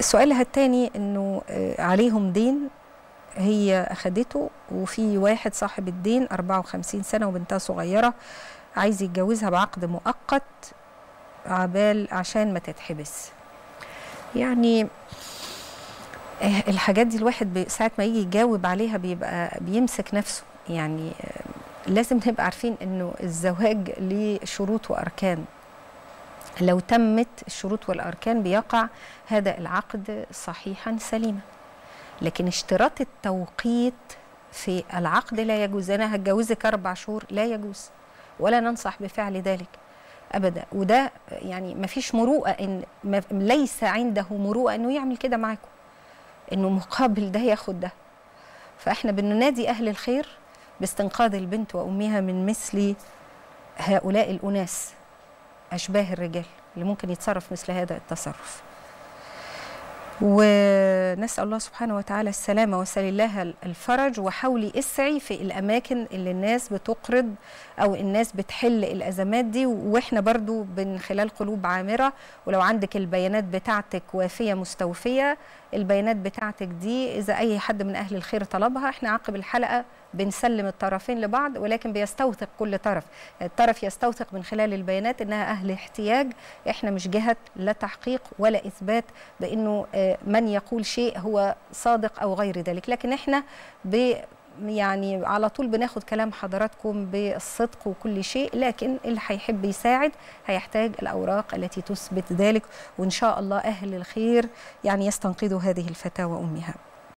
سؤالها الثاني انه عليهم دين هي اخدته وفي واحد صاحب الدين 54 سنه وبنتها صغيره عايز يتجوزها بعقد مؤقت عبال عشان ما تتحبس يعني الحاجات دي الواحد ساعة ما يجي يجاوب عليها بيبقى بيمسك نفسه يعني لازم نبقى عارفين انه الزواج ليه شروط واركان لو تمت الشروط والاركان بيقع هذا العقد صحيحا سليما لكن اشتراط التوقيت في العقد لا يجوز انا هتجوزك اربع شهور لا يجوز ولا ننصح بفعل ذلك ابدا وده يعني ما فيش مروءه ان ما ليس عنده مروءه انه يعمل كده معاكم انه مقابل ده ياخد ده فاحنا بننادي اهل الخير باستنقاذ البنت وامها من مثل هؤلاء الاناس اشباه الرجال اللي ممكن يتصرف مثل هذا التصرف ونسأل الله سبحانه وتعالى السلامة وسل الله الفرج وحاولي اسعي في الأماكن اللي الناس بتقرض أو الناس بتحل الأزمات دي وإحنا برضو من خلال قلوب عامرة ولو عندك البيانات بتاعتك وافية مستوفية البيانات بتاعتك دي إذا أي حد من أهل الخير طلبها إحنا عقب الحلقة بنسلم الطرفين لبعض ولكن بيستوثق كل طرف الطرف يستوثق من خلال البيانات انها اهل احتياج احنا مش جهه لا تحقيق ولا اثبات بانه من يقول شيء هو صادق او غير ذلك لكن احنا ب يعني على طول بناخد كلام حضراتكم بالصدق وكل شيء لكن اللي هيحب يساعد هيحتاج الاوراق التي تثبت ذلك وان شاء الله اهل الخير يعني يستنقذوا هذه الفتاه وامها